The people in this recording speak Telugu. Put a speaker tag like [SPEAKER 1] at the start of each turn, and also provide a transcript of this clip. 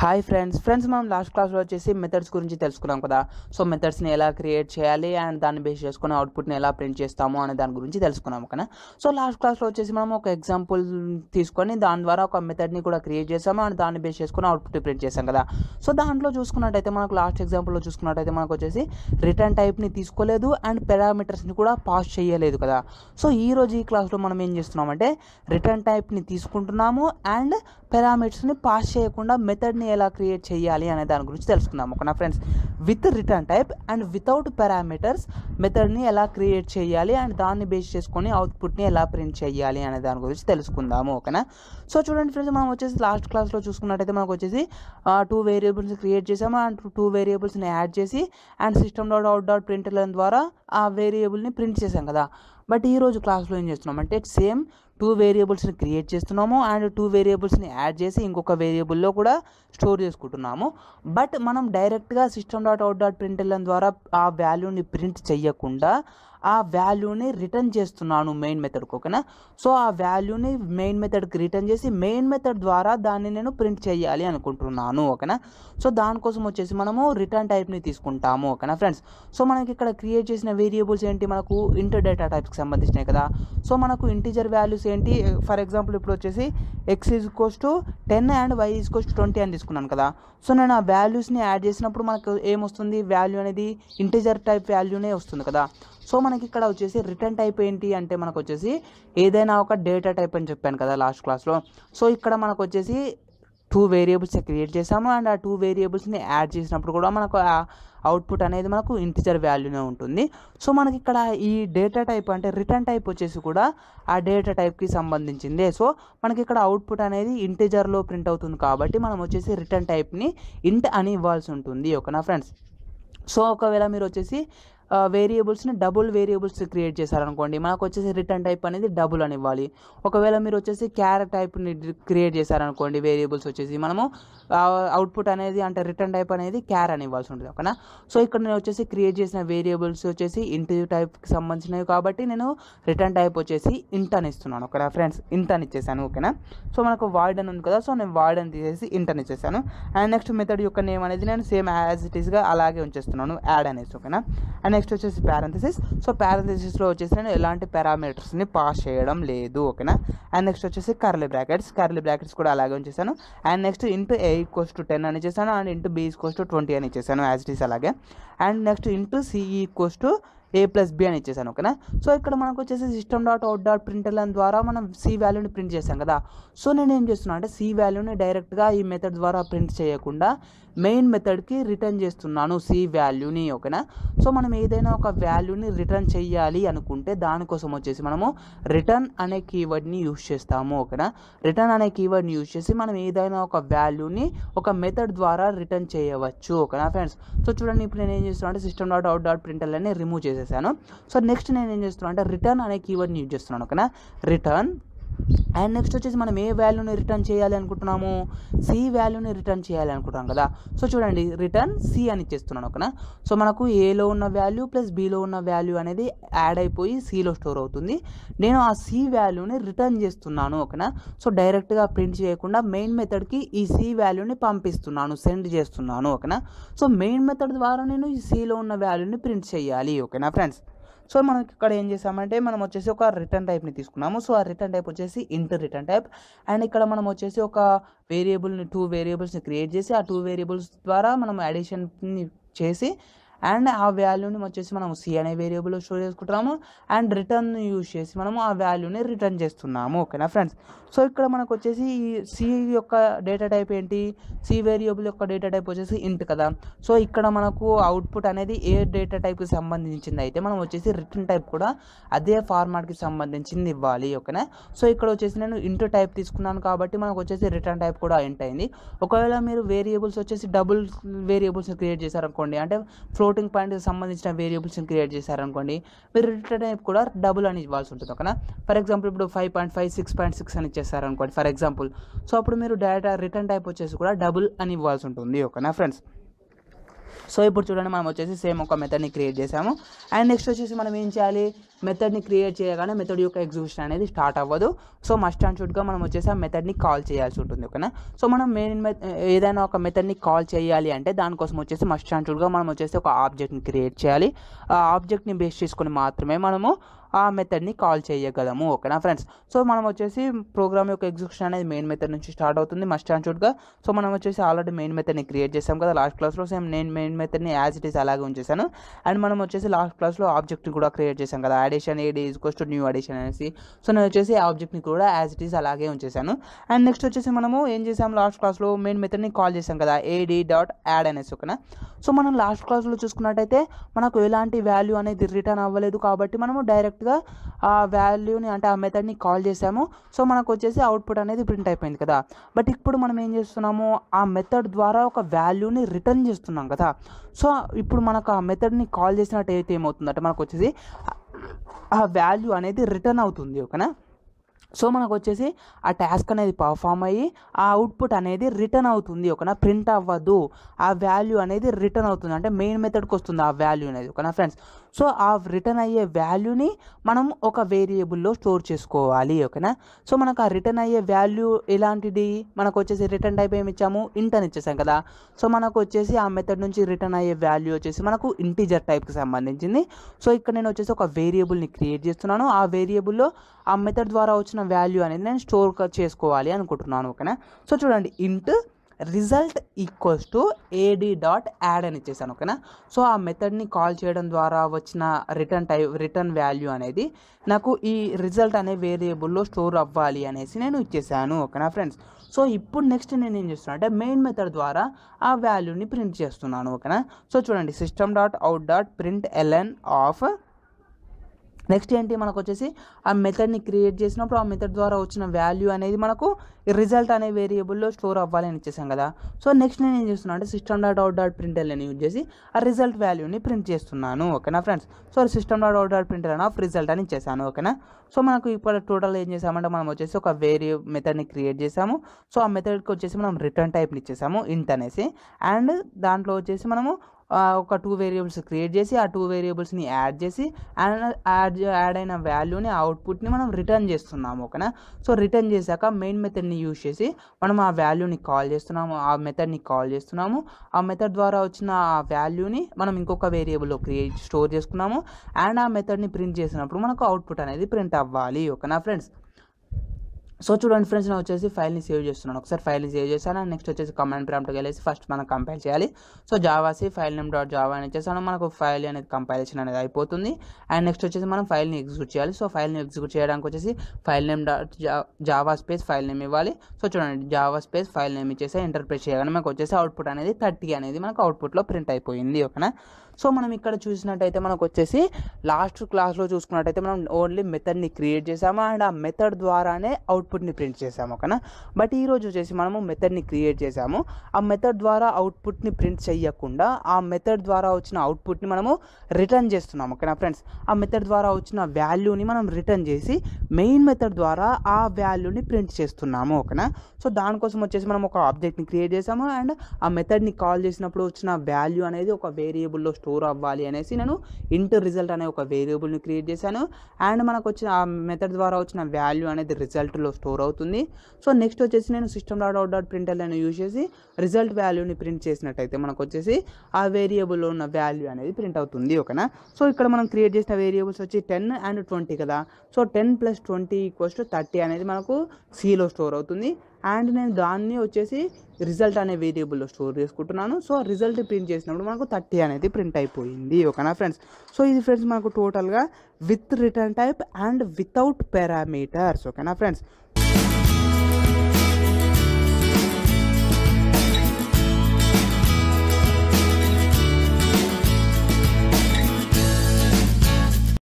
[SPEAKER 1] హాయ్ ఫ్రెండ్స్ ఫ్రెండ్స్ మనం లాస్ట్ క్లాస్లో వచ్చేసి మెథడ్స్ గురించి తెలుసుకున్నాం కదా సో మెథడ్స్ని ఎలా క్రియేట్ చేయాలి అండ్ దాన్ని బేస్ చేసుకుని అవుట్పుట్ని ఎలా ప్రింట్ చేస్తాము అనే దాని గురించి తెలుసుకున్నాం కదా సో లాస్ట్ క్లాస్లో వచ్చేసి మనం ఒక ఎగ్జాంపుల్ తీసుకొని దాని ద్వారా ఒక మెథడ్ని కూడా క్రియేట్ చేసాము అండ్ దాన్ని బేస్ చేసుకుని అవుట్పుట్ ప్రింట్ చేసాం కదా సో దాంట్లో చూసుకున్నట్టయితే మనకు లాస్ట్ ఎగ్జాంపుల్లో చూసుకున్నట్టయితే మనకు వచ్చేసి రిటర్న్ టైప్ని తీసుకోలేదు అండ్ పారామీటర్స్ని కూడా పాస్ చేయలేదు కదా సో ఈ రోజు ఈ క్లాస్లో మనం ఏం చేస్తున్నామంటే రిటర్న్ టైప్ని తీసుకుంటున్నాము అండ్ పారామీటర్స్ని పాస్ చేయకుండా మెథడ్ని ఎలా క్రియేట్ చేయాలి అనే దాని గురించి తెలుసుకుందాం ఓకేనా friends with return type and without parameters మెథడ్ని ఎలా క్రియేట్ చేయాలి అండ్ దాన్ని బేస్ చేసుకొని అవుట్పుట్ని ఎలా ప్రింట్ చేయాలి అనే దాని గురించి తెలుసుకుందాము ఓకేనా సో చూడండి ఫ్రెండ్స్ మనం వచ్చేసి లాస్ట్ క్లాస్లో చూసుకున్నట్టయితే మనకు వచ్చేసి టూ వేరియబుల్స్ క్రియేట్ చేసాము అండ్ టూ వేరియబుల్స్ని యాడ్ చేసి and system dot out dot println ద్వారా ఆ వేరియబుల్ని ప్రింట్ చేసాం కదా బట్ ఈ రోజు క్లాస్లో ఏం చేస్తున్నాం అంటే సేమ్ టూ వేరియబుల్స్ని క్రియేట్ చేస్తున్నాము అండ్ టూ వేరియబుల్స్ని యాడ్ చేసి ఇంకొక వేరియబుల్లో కూడా స్టోర్ చేసుకుంటున్నాము బట్ మనం డైరెక్ట్గా system dot out dot print ద్వారా ఆ వాల్యూని ప్రింట్ చేయకుండా ఆ వాల్యూని రిటర్న్ చేస్తున్నాను మెయిన్ మెథడ్కి ఓకేనా సో ఆ వాల్యూని మెయిన్ మెథడ్కి రిటర్న్ చేసి మెయిన్ మెథడ్ ద్వారా దాన్ని నేను ప్రింట్ చేయాలి అనుకుంటున్నాను ఓకేనా సో దానికోసం వచ్చేసి మనము రిటర్న్ టైప్ని తీసుకుంటాము ఓకేనా ఫ్రెండ్స్ సో మనకి ఇక్కడ క్రియేట్ చేసిన వేరియబుల్స్ ఏంటి మనకు ఇంటర్ డేటా టైప్కి సంబంధించినాయి కదా సో మనకు ఇంటీజర్ వాల్యూస్ ఏంటి ఫర్ ఎగ్జాంపుల్ ఇప్పుడు వచ్చేసి x is equals to ten and y is equals to twenty అని తీసుకున్నాను కదా సో నేను ఆ వాల్యూస్ని యాడ్ చేసినప్పుడు మనకు ఏమొస్తుంది వాల్యూ అనేది ఇంటీజర్ టైప్ వాల్యూనే వస్తుంది కదా సో మనకి ఇక్కడ వచ్చేసి రిటర్న్ టైప్ ఏంటి అంటే మనకు వచ్చేసి ఏదైనా ఒక డేటా టైప్ అని చెప్పాను కదా లాస్ట్ క్లాస్లో సో ఇక్కడ మనకు వచ్చేసి టూ వేరియబుల్స్ క్రియేట్ చేసాము అండ్ ఆ టూ వేరియబుల్స్ని యాడ్ చేసినప్పుడు కూడా మనకు అవుట్పుట్ అనేది మనకు ఇంటిజర్ వాల్యూనే ఉంటుంది సో మనకి ఇక్కడ ఈ డేటా టైప్ అంటే రిటర్న్ టైప్ వచ్చేసి కూడా ఆ డేటా టైప్కి సంబంధించిందే సో మనకి ఇక్కడ అవుట్పుట్ అనేది ఇంటిజర్లో ప్రింట్ అవుతుంది కాబట్టి మనం వచ్చేసి రిటర్న్ టైప్ని ఇంట్ అని ఇవ్వాల్సి ఉంటుంది ఓకేనా ఫ్రెండ్స్ సో ఒకవేళ మీరు వచ్చేసి వేరియబుల్స్ని డబుల్ వేరియబుల్స్ క్రియేట్ చేశారనుకోండి మనకు వచ్చేసి రిటర్న్ టైప్ అనేది డబుల్ అని ఇవ్వాలి ఒకవేళ మీరు వచ్చేసి క్యారెట్ టైప్ని క్రియేట్ చేశారనుకోండి వేరియబుల్స్ వచ్చేసి మనము అవుట్పుట్ అనేది అంటే రిటర్న్ టైప్ అనేది క్యార్ అని ఇవ్వాల్సి ఉంటుంది ఓకేనా సో ఇక్కడ నేను వచ్చేసి క్రియేట్ చేసిన వేరియబుల్స్ వచ్చేసి ఇంటి టైప్కి సంబంధించినవి కాబట్టి నేను రిటర్న్ టైప్ వచ్చేసి ఇంట్ అని ఇస్తున్నాను ఓకేనా ఫ్రెండ్స్ ఇంట్ అని ఇచ్చేసాను ఓకేనా సో మనకు వాయిడ్ అని ఉంది కదా సో నేను వాయిడ్ అని తీసేసి ఇంట్ అని ఇచ్చేసాను అండ్ నెక్స్ట్ మెథడ్ యొక్క నేమ్ అనేది నేను సేమ్ యాజ్ ఇట్ ఈస్గా అలాగే ఉంచేస్తున్నాను యాడ్ అనేసి ఓకేనా అండ్ నెక్స్ట్ వచ్చేసి ప్యారంథసిస్ సో ప్యారంథసిస్లో వచ్చేసి నేను ఎలాంటి పారామీటర్స్ని పాస్ చేయడం లేదు ఓకేనా అండ్ నెక్స్ట్ వచ్చేసి కర్లీ బ్రాకెట్స్ కర్లీ బ్రాకెట్స్ కూడా అలాగే ఉంచేసాను and next int a equals to ten అని ఇచ్చేసాను and int b equals to twenty అని ఇచ్చేసాను యాజ్ ఇట్ ఈస్ అలాగే and next int c equals to a plus b అని ఇచ్చేసాను ఓకేనా సో ఇక్కడ మనకు వచ్చేసి system dot out dot println ద్వారా మనం సి వాల్యూని ప్రింట్ చేసాం కదా సో నేను ఏం చేస్తున్నాను అంటే సి వాల్యూని డైరెక్ట్గా ఈ మెథడ్ ద్వారా ప్రింట్ చేయకుండా మెయిన్ మెథడ్కి రిటర్న్ చేస్తున్నాను సి వాల్యూని ఓకేనా సో మనం ఏదైనా ఒక వాల్యూని రిటర్న్ చేయాలి అనుకుంటే దానికోసం వచ్చేసి మనము రిటర్న్ అనే కీవర్డ్ని యూజ్ చేస్తాము ఓకేనా రిటర్న్ అనే కీవర్డ్ని యూజ్ చేసి మనం ఏదైనా ఒక వాల్యూని ఒక మెథడ్ ద్వారా రిటర్న్ చేయవచ్చు ఓకేనా ఫ్రెండ్స్ సో చూడండి ఇప్పుడు నేను ఏం చేస్తున్నాను అంటే system dot out dot println అని రిమూవ్ చేసేసాను సో నెక్స్ట్ నేను ఏం చేస్తున్నాను అంటే రిటర్న్ అనే కీవర్డ్ని యూజ్ చేస్తున్నాను ఓకేనా రిటర్న్ అండ్ నెక్స్ట్ వచ్చేసి మనం ఏ వాల్యూని రిటర్న్ చేయాలి అనుకుంటున్నాము సి వాల్యూని రిటర్న్ చేయాలి అనుకుంటున్నాం కదా సో చూడండి రిటర్న్ సి అని ఇచ్చేస్తున్నాను ఓకేనా సో మనకు ఏలో ఉన్న వాల్యూ ప్లస్ బిలో ఉన్న వాల్యూ అనేది యాడ్ అయిపోయి సిలో స్టోర్ అవుతుంది నేను ఆ సి వాల్యూని రిటర్న్ చేస్తున్నాను ఓకేనా సో డైరెక్ట్గా ప్రింట్ చేయకుండా మెయిన్ మెథడ్కి ఈ సి వాల్యూని పంపిస్తున్నాను సెండ్ చేస్తున్నాను ఓకేనా సో మెయిన్ మెథడ్ ద్వారా నేను ఈ సిలో ఉన్న వాల్యూని ప్రింట్ చేయాలి ఓకేనా ఫ్రెండ్స్ సో మనకి ఇక్కడ ఏం చేసామంటే మనం వచ్చేసి ఒక రిటర్న్ టైప్ని తీసుకున్నాము సో ఆ రిటర్న్ టైప్ వచ్చేసి ఇంటర్ రిటర్న్ టైప్ అండ్ ఇక్కడ మనం వచ్చేసి ఒక వేరియబుల్ని టూ వేరియబుల్స్ని క్రియేట్ చేసి ఆ టూ వేరియబుల్స్ ద్వారా మనం అడిషన్ని చేసి అండ్ ఆ వాల్యూని వచ్చేసి మనం సి అనే వేరియబుల్ స్టోర్ చేసుకుంటున్నాము అండ్ రిటర్న్ యూజ్ చేసి మనము ఆ వాల్యూని రిటర్న్ చేస్తున్నాము ఓకేనా ఫ్రెండ్స్ సో ఇక్కడ మనకు వచ్చేసి ఈ సి యొక్క డేటా టైప్ ఏంటి సి వేరియబుల్ యొక్క డేటా టైప్ వచ్చేసి ఇంట్ కదా సో ఇక్కడ మనకు అవుట్పుట్ అనేది ఏ డేటా టైప్కి సంబంధించింది అయితే మనం వచ్చేసి రిటర్న్ టైప్ కూడా అదే ఫార్మాట్కి సంబంధించింది ఇవ్వాలి ఓకేనా సో ఇక్కడ వచ్చేసి నేను ఇంటూ టైప్ తీసుకున్నాను కాబట్టి మనకు వచ్చేసి రిటర్న్ టైప్ కూడా ఇంట్ అయింది ఒకవేళ మీరు వేరియబుల్స్ వచ్చేసి డబుల్ వేరియబుల్స్ క్రియేట్ చేశారనుకోండి అంటే ఫ్లోటింగ్ పాయింట్కి సంబంధించిన వేరియబుల్స్ని క్రియేట్ చేశారనుకోండి మీరు రిటర్న్ టైప్ కూడా డబుల్ అని ఇవ్వాల్సి ఉంటుంది ఓకేనా ఫర్ ఎగ్జాంపుల్ ఇప్పుడు five point five six point six అని ఇచ్చేసారనుకోండి ఫర్ ఎగ్జాంపుల్ సో అప్పుడు మీరు డేటా రిటర్న్ టైప్ వచ్చేసి కూడా డబుల్ అని ఇవ్వాల్సి ఉంటుంది ఓకేనా ఫ్రెండ్స్ సో ఇప్పుడు చూడండి మనం వచ్చేసి సేమ్ ఒక మెథడ్ని క్రియేట్ చేసాము అండ్ నెక్స్ట్ వచ్చేసి మనం ఏం చేయాలి మెథడ్ని క్రియేట్ చేయగానే మెథడ్ యొక్క ఎగ్జిక్యూషన్ అనేది స్టార్ట్ అవ్వదు సో మస్ట్ అండ్ షుడ్గా మనం వచ్చేసి ఆ మెథడ్ని కాల్ చేయాల్సి ఉంటుంది ఓకేనా సో మనం మెయిన్ ఏదైనా ఒక మెథడ్ని కాల్ చేయాలి అంటే దానికోసం వచ్చేసి మస్ట్ అండ్ షుడ్గా మనం వచ్చేసి ఒక ఆబ్జెక్ట్ని క్రియేట్ చేయాలి ఆ ఆబ్జెక్ట్ని బేస్ చేసుకొని మాత్రమే మనము ఆ మెథడ్ని కాల్ చేయగలము ఓకేనా ఫ్రెండ్స్ సో మనం వచ్చేసి ప్రోగ్రామ్ యొక్క ఎగ్జిక్యూషన్ అనేది మెయిన్ మెథడ్ నుంచి స్టార్ట్ అవుతుంది మస్ట్ అండ్ షుడ్గా సో మనం వచ్చేసి ఆల్రెడీ మెయిన్ మెథడ్ని క్రియేట్ చేసాం కదా లాస్ట్ క్లాస్లో సేమ్ నేను మెయిన్ మెథడ్ని యాజ్ ఇట్ ఈస్ అలాగే ఉంచేసాను అండ్ మనం వచ్చేసి లాస్ట్ క్లాస్లో ఆబ్జెక్ట్ని కూడా క్రియేట్ చేసాం కదా addition ad is equals to new addition అనేసి సో నేను వచ్చేసి ఆబ్జెక్ట్ని కూడా యాజ్ ఇట్ ఈస్ అలాగే ఉంచేసాను అండ్ నెక్స్ట్ వచ్చేసి మనము ఏం చేసాం లాస్ట్ క్లాస్లో మెయిన్ మెథడ్ని కాల్ చేసాం కదా ఏడి డాట్ యాడ్ అనేసి ఓకేనా సో మనం లాస్ట్ క్లాస్లో చూసుకున్నట్టయితే మనకు ఎలాంటి వాల్యూ అనేది రిటర్న్ అవ్వలేదు కాబట్టి మనము డైరెక్ట్గా ఆ వాల్యూని అంటే ఆ మెథడ్ని కాల్ చేసాము సో మనకు వచ్చేసి అవుట్పుట్ అనేది ప్రింట్ అయిపోయింది కదా బట్ ఇప్పుడు మనం ఏం చేస్తున్నాము ఆ మెథడ్ ద్వారా ఒక వాల్యూని రిటర్న్ చేస్తున్నాం కదా సో ఇప్పుడు మనకు ఆ మెథడ్ని కాల్ చేసినట్టు అయితే ఏమవుతుందంటే మనకు వచ్చేసి ఆ వాల్యూ అనేది రిటర్న్ అవుతుంది ఓకేనా సో మనకు వచ్చేసి ఆ టాస్క్ అనేది పర్ఫామ్ అయ్యి ఆ అవుట్పుట్ అనేది రిటర్న్ అవుతుంది ఓకేనా ప్రింట్ అవ్వదు ఆ వాల్యూ అనేది రిటర్న్ అవుతుంది అంటే మెయిన్ మెథడ్కి వస్తుంది ఆ వాల్యూ అనేది ఓకేనా ఫ్రెండ్స్ సో ఆ రిటర్న్ అయ్యే వాల్యూని మనం ఒక వేరియబుల్లో స్టోర్ చేసుకోవాలి ఓకేనా సో మనకు ఆ రిటర్న్ అయ్యే వాల్యూ ఎలాంటిది మనకు వచ్చేసి రిటర్న్ టైప్ ఏమి ఇచ్చాము ఇంట్ అని ఇచ్చేసాం కదా సో మనకు వచ్చేసి ఆ మెథడ్ నుంచి రిటర్న్ అయ్యే వాల్యూ వచ్చేసి మనకు ఇంటీజర్ టైప్కి సంబంధించింది సో ఇక్కడ నేను వచ్చేసి ఒక వేరియబుల్ని క్రియేట్ చేస్తున్నాను ఆ వేరియబుల్లో ఆ మెథడ్ ద్వారా వచ్చిన వాల్యూ అనేది నేను స్టోర్ చేసుకోవాలి అనుకుంటున్నాను ఓకేనా సో చూడండి int result equals to ad dot add అని ఇచ్చేసాను ఓకేనా సో ఆ మెథడ్ని కాల్ చేయడం ద్వారా వచ్చిన రిటర్న్ టైప్ రిటర్న్ వాల్యూ అనేది నాకు ఈ రిజల్ట్ అనే వేరియబుల్లో స్టోర్ అవ్వాలి అనేసి నేను ఇచ్చేసాను ఓకేనా ఫ్రెండ్స్ సో ఇప్పుడు నెక్స్ట్ నేను ఏం చేస్తున్నాను అంటే మెయిన్ మెథడ్ ద్వారా ఆ వాల్యూని ప్రింట్ చేస్తున్నాను ఓకేనా సో చూడండి system dot out dot println of next ఏంటి మనకు వచ్చేసి ఆ మెథడ్ని క్రియేట్ చేసినప్పుడు ఆ మెథడ్ ద్వారా వచ్చిన వాల్యూ అనేది మనకు రిజల్ట్ అనే వేరియబుల్లో స్టోర్ అవ్వాలి అని ఇచ్చేసాం కదా సో నెక్స్ట్ నేను ఏం చేస్తున్నాను అంటే system dot out dot print అని యూజ్ చేసి ఆ రిజల్ట్ వాల్యూని ప్రింట్ చేస్తున్నాను ఓకేనా friends so system dot out dot print of result అని ఇచ్చేసాను ఓకేనా సో మనకు ఇప్పుడు టోటల్ ఏం చేసామంటే మనం వచ్చేసి ఒక వేరే మెథడ్ని క్రియేట్ చేసాము సో ఆ మెథడ్కి వచ్చేసి మనం రిటర్న్ టైప్ని ఇచ్చేసాము ఇంట్ అనేసి అండ్ దాంట్లో వచ్చేసి మనము ఆ, ఒక టూ వేరియబుల్స్ క్రియేట్ చేసి ఆ టూ వేరియబుల్స్ని యాడ్ చేసి అండ్ యాడ్ యాడ్ అయిన వాల్యూని అవుట్పుట్ని మనం రిటర్న్ చేస్తున్నాము ఓకేనా సో రిటర్న్ చేశాక మెయిన్ మెథడ్ని యూజ్ చేసి మనం ఆ వాల్యూని కాల్ చేస్తున్నాము ఆ మెథడ్ని కాల్ చేస్తున్నాము ఆ మెథడ్ ద్వారా వచ్చిన ఆ వాల్యూని మనం ఇంకొక వేరియబుల్లో క్రియేట్ స్టోర్ చేసుకున్నాము అండ్ ఆ మెథడ్ని ప్రింట్ చేసినప్పుడు మనకు అవుట్పుట్ అనేది ప్రింట్ అవ్వాలి ఓకేనా ఫ్రెండ్స్ సో చూడండి ఫ్రెండ్స్ నేను వచ్చేసి ఫైల్ని సేవ్ చేస్తున్నాను ఒకసారి ఫైల్ని సేవ్ చేశాను అండ్ నెక్స్ట్ వచ్చేసి కమాండ్ ప్రాంప్ట్కి వెళ్ళేసి ఫస్ట్ మనం కంపైల్ చేయాలి so javac file name dot Java అని ఇచ్చేసాను మనకు ఫైల్ అనేది కంపైలేషన్ అనేది అయిపోతుంది అండ్ నెక్స్ట్ వచ్చేసి మనం ఫైల్ని ఎగ్జిక్యూట్ చేయాలి సో ఫైల్ని ఎగ్జిక్యూట్ చేయడానికి వచ్చేసి file name dot Java space file name ఇవ్వాలి సో చూడండి జావా స్పేస్ ఫైల్ నేమ్ ఇచ్చేసి ఎంటర్ ప్రెస్ చేయగానే మనకు వచ్చేసి అవుట్పుట్ అనేది థర్టీ అనేది మనకు అవుట్పుట్లో ప్రింట్ అయిపోయింది ఓకేనా సో మనం ఇక్కడ చూసినట్టయితే మనకు వచ్చేసి లాస్ట్ క్లాస్లో చూసుకున్నట్టయితే మనం ఓన్లీ మెథడ్ని క్రియేట్ చేసాము అండ్ ఆ మెథడ్ ద్వారానే అవుట్పుట్ని ప్రింట్ చేసాము ఓకేనా బట్ ఈ రోజు వచ్చేసి మనము మెథడ్ని క్రియేట్ చేసాము ఆ మెథడ్ ద్వారా అవుట్పుట్ని ప్రింట్ చేయకుండా ఆ మెథడ్ ద్వారా వచ్చిన అవుట్పుట్ని మనము రిటర్న్ చేస్తున్నాం ఓకేనా ఫ్రెండ్స్ ఆ మెథడ్ ద్వారా వచ్చిన వాల్యూని మనం రిటర్న్ చేసి మెయిన్ మెథడ్ ద్వారా ఆ వాల్యూని ప్రింట్ చేస్తున్నాము ఓకేనా సో దానికోసం వచ్చేసి మనం ఒక ఆబ్జెక్ట్ని క్రియేట్ చేసాము అండ్ ఆ మెథడ్ని కాల్ చేసినప్పుడు వచ్చిన వాల్యూ అనేది ఒక వేరియబుల్లో స్టోర్ అవ్వాలి అనేసి నేను ఇంటర్ రిజల్ట్ అనే ఒక వేరియబుల్ని క్రియేట్ చేశాను అండ్ మనకు వచ్చిన ఆ మెథడ్ ద్వారా వచ్చిన వాల్యూ అనేది రిజల్ట్లో స్టోర్ అవుతుంది సో నెక్స్ట్ వచ్చేసి నేను system dot out dot print అని యూజ్ చేసి రిజల్ట్ వాల్యూని ప్రింట్ చేసినట్టయితే మనకు వచ్చేసి ఆ వేరియబుల్లో ఉన్న వాల్యూ అనేది ప్రింట్ అవుతుంది ఓకేనా సో ఇక్కడ మనం క్రియేట్ చేసిన వేరియబుల్స్ వచ్చి టెన్ అండ్ ట్వంటీ కదా so ten plus twenty equals to thirty అనేది మనకు సిలో స్టోర్ అవుతుంది అండ్ నేను దాన్ని వచ్చేసి రిజల్ట్ అనే వేరియబుల్లో స్టోర్ చేసుకుంటున్నాను సో రిజల్ట్ ప్రింట్ చేసినప్పుడు మనకు థర్టీ అనేది ప్రింట్ అయిపోయింది ఓకేనా ఫ్రెండ్స్ సో ఇది ఫ్రెండ్స్ మనకు టోటల్గా with return type and without parameters ఓకేనా ఫ్రెండ్స్